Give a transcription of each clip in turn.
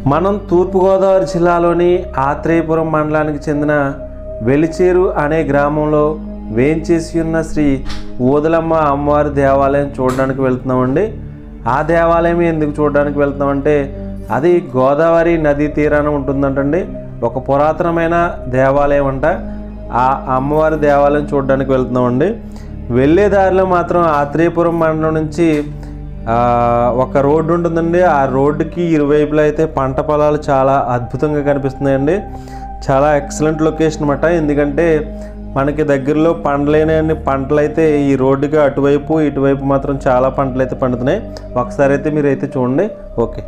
మనం తూర్పుగోదావరి జిల్లాలోని ఆత్రేయపురం మండలానికి చెందిన వెలిచేరు అనే గ్రామంలో వేంచేసి ఉన్న శ్రీ ఊదలమ్మ అమ్మవారి దేవాలయం చూడడానికి వెళ్తున్నామండి ఆ దేవాలయం ఎందుకు చూడడానికి వెళ్తున్నామంటే అది గోదావరి నదీ తీరాన ఉంటుందంటండి ఒక పురాతనమైన దేవాలయం అంట ఆ అమ్మవారి దేవాలయం చూడడానికి వెళ్తున్నామండి వెళ్ళే దారిలో మాత్రం ఆత్రేయపురం మండలం నుంచి ఆ, ఒక రోడ్డు ఉంటుందండి ఆ రోడ్డుకి ఇరువైపులా అయితే పంట పొలాలు చాలా అద్భుతంగా కనిపిస్తున్నాయండి చాలా ఎక్సలెంట్ లొకేషన్ అనమాట ఎందుకంటే మనకి దగ్గరలో పండలేని అన్ని పంటలు అయితే ఈ రోడ్డుకి అటువైపు ఇటువైపు మాత్రం చాలా పంటలు అయితే పండుతున్నాయి ఒకసారి అయితే మీరు అయితే చూడండి ఓకే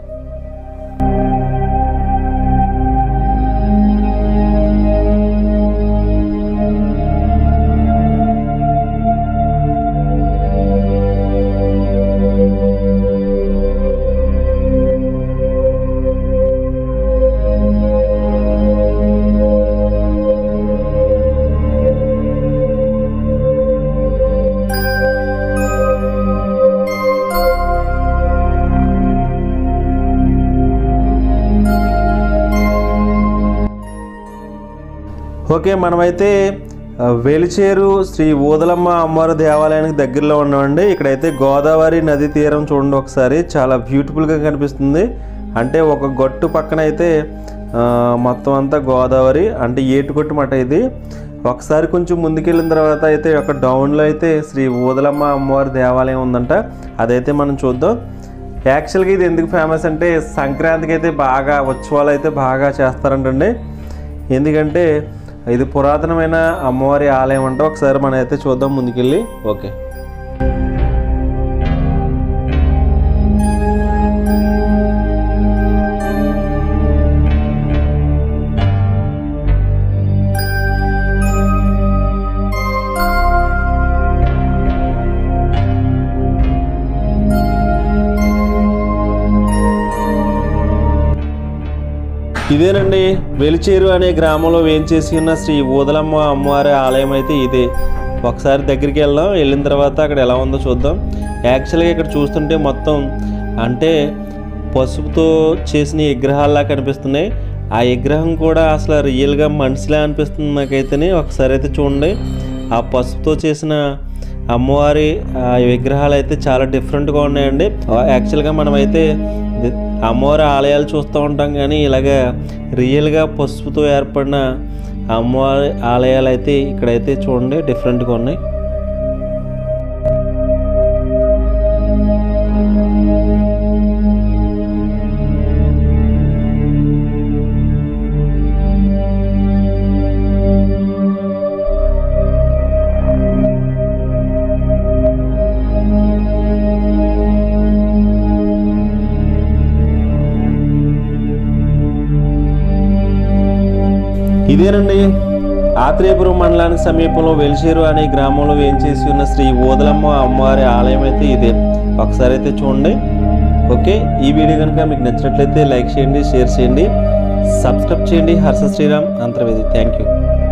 ఓకే మనమైతే ఆ, వేలిచేరు శ్రీ ఊదలమ్మ అమ్మవారి దేవాలయానికి దగ్గరలో ఉన్నామండి ఇక్కడైతే గోదావరి నది తీరం చూడండి ఒకసారి చాలా బ్యూటిఫుల్గా కనిపిస్తుంది అంటే ఒక గట్టు పక్కన అయితే ఆ, మొత్తం అంతా గోదావరి అంటే ఏటుకొట్టు మాట ఇది ఒకసారి కొంచెం ముందుకెళ్ళిన తర్వాత అయితే ఒక డౌన్లో అయితే శ్రీ ఊదలమ్మ అమ్మవారి దేవాలయం ఉందంట అదైతే మనం చూద్దాం యాక్చువల్గా ఇది ఎందుకు ఫేమస్ అంటే సంక్రాంతికి అయితే బాగా ఉత్సవాలు అయితే బాగా చేస్తారంటండి ఎందుకంటే ఇది పురాతనమైన అమ్మవారి ఆలయం అంటే ఒకసారి మనం అయితే చూద్దాం ముందుకెళ్ళి ఓకే ఇదేనండి వెలిచేరు అనే గ్రామంలో వేంచేసి ఉన్న శ్రీ ఊదలమ్మ అమ్మవారి ఆలయం అయితే ఇదే ఒకసారి దగ్గరికి వెళ్దాం వెళ్ళిన తర్వాత అక్కడ ఎలా ఉందో చూద్దాం యాక్చువల్గా ఇక్కడ చూస్తుంటే మొత్తం అంటే పసుపుతో చేసిన విగ్రహాల్లా కనిపిస్తున్నాయి ఆ విగ్రహం కూడా అసలు రియల్గా మనిషిలా అనిపిస్తుంది నాకైతేనే ఒకసారి అయితే చూడండి ఆ పసుపుతో చేసిన అమ్మవారి ఆ విగ్రహాలు అయితే చాలా డిఫరెంట్గా ఉన్నాయండి యాక్చువల్గా మనమైతే ది- అమ్మవారి ఆలయాలు చూస్తూ ఉంటాం కానీ ఇలాగ రియల్గా పసుపుతో ఏర్పడిన అమ్మవారి ఆలయాలు అయితే ఇక్కడైతే చూడండి డిఫరెంట్గా ఉన్నాయి ఇదేనండి ఆత్రేయపురం మండలానికి సమీపంలో వెలిచేరు అనే గ్రామంలో వేంచేసి ఉన్న శ్రీ ఓదలమ్మ అమ్మవారి ఆలయం అయితే ఇదే ఒకసారి అయితే చూడండి ఓకే ఈ వీడియో కనుక మీకు నచ్చినట్లయితే లైక్ చేయండి షేర్ చేయండి సబ్స్క్రైబ్ చేయండి హర్ష శ్రీరామ్ అంతర్వేది థ్యాంక్ యూ